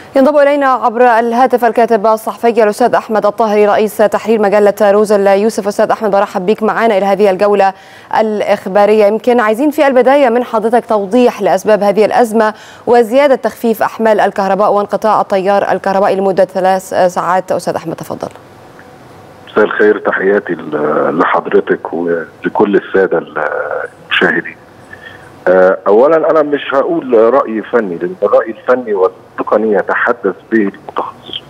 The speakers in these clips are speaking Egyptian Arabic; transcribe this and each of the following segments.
ينضم الينا عبر الهاتف الكاتب الصحفي الاستاذ احمد الطاهري رئيس تحرير مجله روز يوسف استاذ احمد برحب بك معنا الى هذه الجوله الاخباريه يمكن عايزين في البدايه من حضرتك توضيح لاسباب هذه الازمه وزياده تخفيف احمال الكهرباء وانقطاع التيار الكهربائي لمده ثلاث ساعات استاذ احمد تفضل مساء الخير تحياتي لحضرتك ولكل الساده المشاهدين اولا انا مش هقول راي فني لان الراي الفني والتقني يتحدث به المتخصص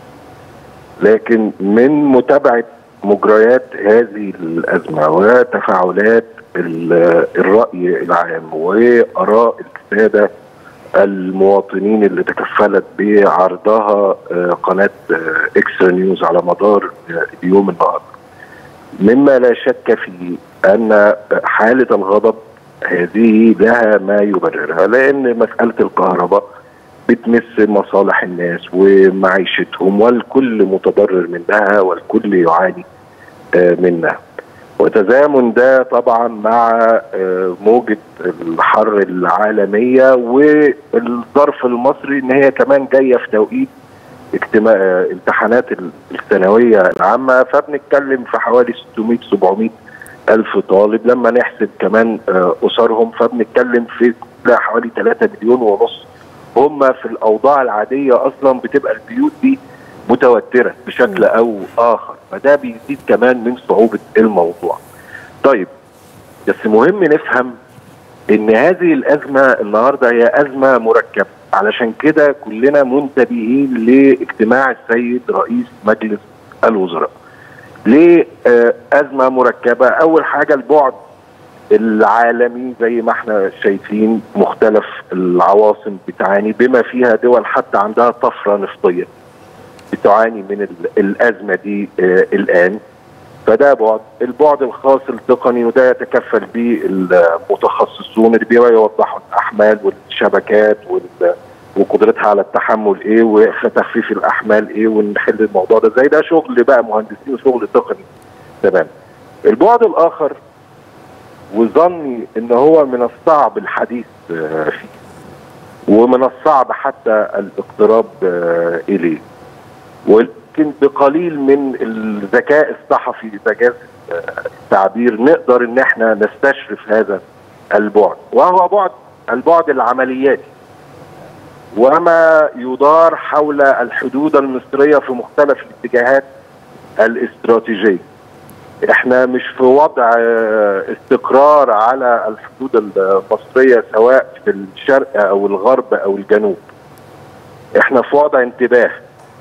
لكن من متابعه مجريات هذه الازمه وتفاعلات الراي العام واراء الساده المواطنين اللي تكفلت بعرضها قناه اكسترا نيوز على مدار اليوم النهارده مما لا شك فيه ان حاله الغضب هذه لها ما يبررها لان مساله الكهرباء بتمس مصالح الناس ومعيشتهم والكل متضرر منها والكل يعاني منها وتزامن ده طبعا مع موجة الحر العالمية والظرف المصري ان هي كمان جاية في توقيت اجتماع امتحانات الثانوية العامة فبنتكلم في حوالي 600 700 ألف طالب لما نحسب كمان أسرهم فبنتكلم في حوالي 3 مليون ونص هم في الأوضاع العادية أصلا بتبقى البيوت دي متوترة بشكل أو آخر فده بيزيد كمان من صعوبة الموضوع طيب بس مهم نفهم ان هذه الازمه النهارده هي ازمه مركبه علشان كده كلنا منتبهين لاجتماع السيد رئيس مجلس الوزراء ليه ازمه مركبه اول حاجه البعد العالمي زي ما احنا شايفين مختلف العواصم بتعاني بما فيها دول حتى عندها طفره نفطيه بتعاني من الازمه دي الان فده بعد البعد الخاص التقني وده يتكفل به المتخصصون اللي بيوضحوا الاحمال والشبكات وقدرتها على التحمل ايه وتخفيف الاحمال ايه ونحل الموضوع ده زي ده شغل بقى مهندسين وشغل تقني تمام البعد الاخر وظني ان هو من الصعب الحديث فيه ومن الصعب حتى الاقتراب اليه ولكن بقليل من الذكاء الصحفي اذا جاز التعبير نقدر ان احنا نستشرف هذا البعد وهو بعد البعد العملياتي وما يدار حول الحدود المصريه في مختلف الاتجاهات الاستراتيجيه احنا مش في وضع استقرار على الحدود المصريه سواء في الشرق او الغرب او الجنوب احنا في وضع انتباه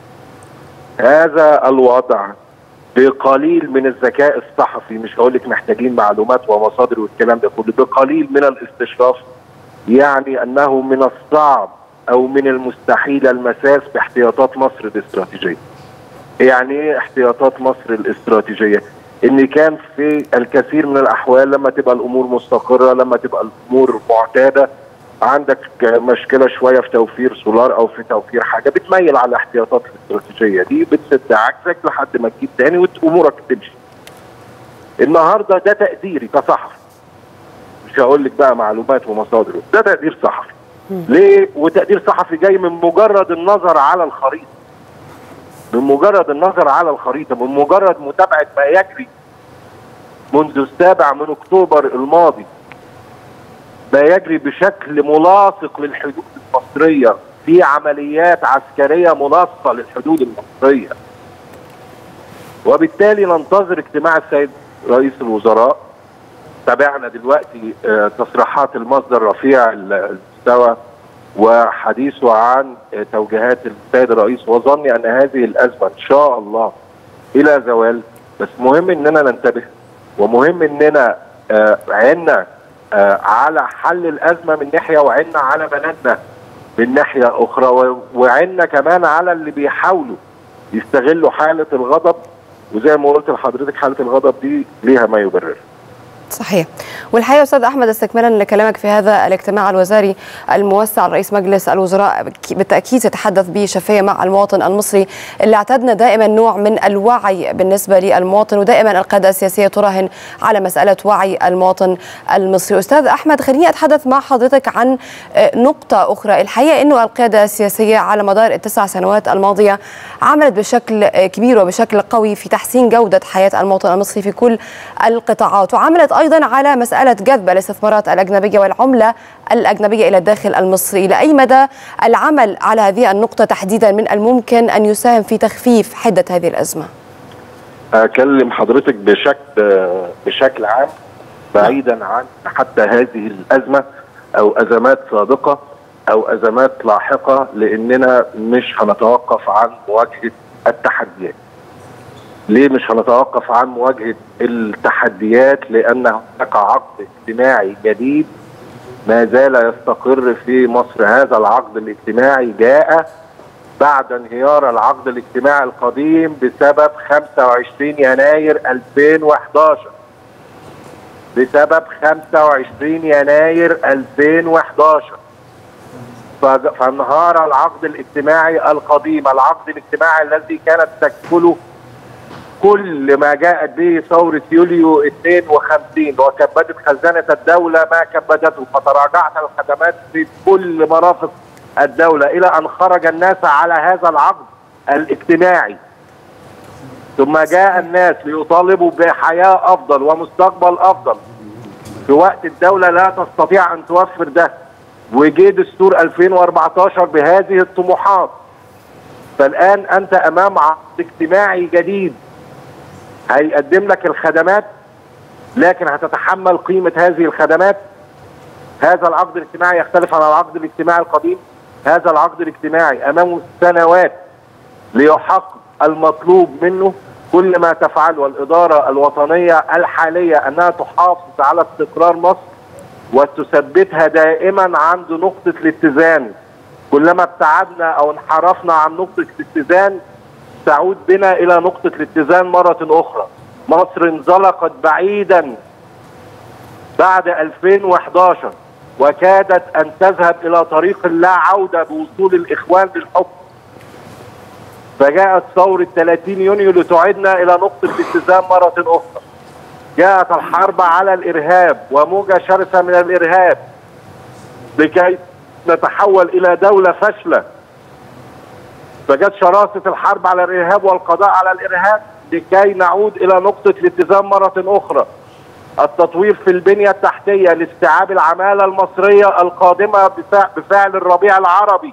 هذا الوضع بقليل من الذكاء الصحفي مش هقول لك محتاجين معلومات ومصادر والكلام ده كله بقليل من الاستشراف يعني انه من الصعب او من المستحيل المساس باحتياطات مصر الاستراتيجيه. يعني ايه احتياطات مصر الاستراتيجيه؟ ان كان في الكثير من الاحوال لما تبقى الامور مستقره لما تبقى الامور معتاده عندك مشكله شويه في توفير سولار او في توفير حاجه بتميل على الاحتياطات الاستراتيجيه دي بتسد عكسك لحد ما تجيب تاني وامورك تمشي. النهارده ده تقديري كصحفي. مش هقول لك بقى معلومات ومصادر ده تقدير صحفي. ليه؟ وتقدير صحفي جاي من مجرد النظر على الخريطه. من مجرد النظر على الخريطه، من مجرد متابعه ما يجري منذ السابع من اكتوبر الماضي ما يجري بشكل ملاصق للحدود المصريه في عمليات عسكريه ملاصقه للحدود المصريه. وبالتالي ننتظر اجتماع السيد رئيس الوزراء تابعنا دلوقتي تصريحات المصدر رفيع المستوى وحديثه عن توجيهات السيد الرئيس وظني ان هذه الازمه ان شاء الله الى زوال بس مهم اننا ننتبه ومهم اننا عنا على حل الازمه من ناحيه وعنا على بلدنا من ناحيه اخرى وعنا كمان على اللي بيحاولوا يستغلوا حاله الغضب وزي ما قلت لحضرتك حاله الغضب دي ليها ما يبرر. صحيح والحقيقه استاذ احمد استكمالا لكلامك في هذا الاجتماع الوزاري الموسع رئيس مجلس الوزراء بالتاكيد سيتحدث بشفافيه مع المواطن المصري اللي اعتدنا دائما نوع من الوعي بالنسبه للمواطن ودائما القياده السياسيه تراهن على مساله وعي المواطن المصري استاذ احمد خليني اتحدث مع حضرتك عن نقطه اخرى الحقيقه انه القياده السياسيه على مدار التسع سنوات الماضيه عملت بشكل كبير وبشكل قوي في تحسين جوده حياه المواطن المصري في كل القطاعات وعملت ايضا على مساله جذب الاستثمارات الاجنبيه والعمله الاجنبيه الى الداخل المصري، الى اي مدى العمل على هذه النقطه تحديدا من الممكن ان يساهم في تخفيف حده هذه الازمه؟ اكلم حضرتك بشكل بشكل عام بعيدا عن حتى هذه الازمه او ازمات سابقه او ازمات لاحقه لاننا مش هنتوقف عن مواجهه التحديات. ليه مش هنتوقف عن مواجهه التحديات؟ لان هناك عقد اجتماعي جديد ما زال يستقر في مصر، هذا العقد الاجتماعي جاء بعد انهيار العقد الاجتماعي القديم بسبب 25 يناير 2011 بسبب 25 يناير 2011 فانهار العقد الاجتماعي القديم العقد الاجتماعي الذي كانت تكفله كل ما جاءت به ثورة يوليو 52 وكبدت خزانة الدولة ما كبدته فتراجعت الخدمات في كل مرافق الدولة إلى أن خرج الناس على هذا العقد الاجتماعي ثم جاء الناس ليطالبوا بحياة أفضل ومستقبل أفضل في وقت الدولة لا تستطيع أن توفر ده وجه دستور 2014 بهذه الطموحات فالآن أنت أمام عقد اجتماعي جديد هيقدم لك الخدمات لكن هتتحمل قيمة هذه الخدمات هذا العقد الاجتماعي يختلف عن العقد الاجتماعي القديم هذا العقد الاجتماعي أمامه سنوات ليحقق المطلوب منه كل ما تفعله الإدارة الوطنية الحالية أنها تحافظ على استقرار مصر وتثبتها دائما عند نقطة الاتزان كلما ابتعدنا أو انحرفنا عن نقطة الاتزان تعود بنا إلى نقطة الاتزان مرة أخرى مصر انزلقت بعيدا بعد 2011 وكادت أن تذهب إلى طريق لا عودة بوصول الإخوان للحكم فجاءت ثورة 30 يونيو لتعيدنا إلى نقطة الاتزان مرة أخرى جاءت الحرب على الإرهاب وموجة شرسة من الإرهاب لكي نتحول إلى دولة فاشلة فجت شراسة الحرب على الإرهاب والقضاء على الإرهاب لكي نعود إلى نقطة الاتزان مرة أخرى التطوير في البنية التحتية لاستيعاب العمالة المصرية القادمة بفعل الربيع العربي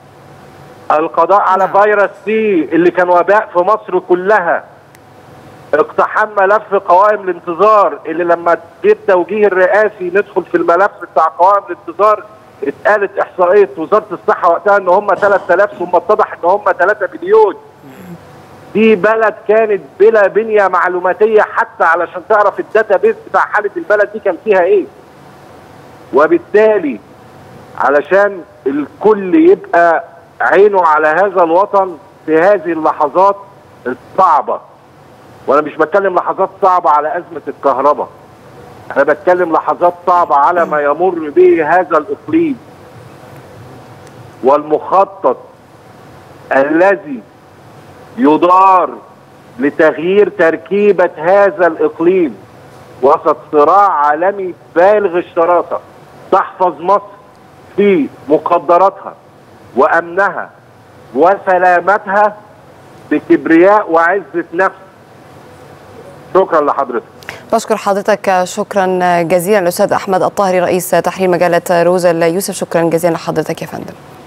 القضاء على فيروس سي اللي كان وباء في مصر كلها اقتحام ملف قوائم الانتظار اللي لما جه التوجيه الرئاسي ندخل في الملف بتاع قوائم الانتظار اتقالت احصائيه وزاره الصحه وقتها ان هم 3000 ثم اتضح ان هم 3 مليون دي بلد كانت بلا بنيه معلوماتيه حتى علشان تعرف الداتا بيس بتاع حاله البلد دي كان فيها ايه وبالتالي علشان الكل يبقى عينه على هذا الوطن في هذه اللحظات الصعبه وانا مش بتكلم لحظات صعبه على ازمه الكهرباء انا بتكلم لحظات صعبه على ما يمر به هذا الاقليم والمخطط الذي يدار لتغيير تركيبه هذا الاقليم وسط صراع عالمي بالغ الشراسه تحفظ مصر في مقدراتها وامنها وسلامتها بكبرياء وعزه نفس شكرا لحضرتك بشكر حضرتك شكرا جزيلا الاستاذ احمد الطاهري رئيس تحرير مجله روزا يوسف شكرا جزيلا لحضرتك يا فندم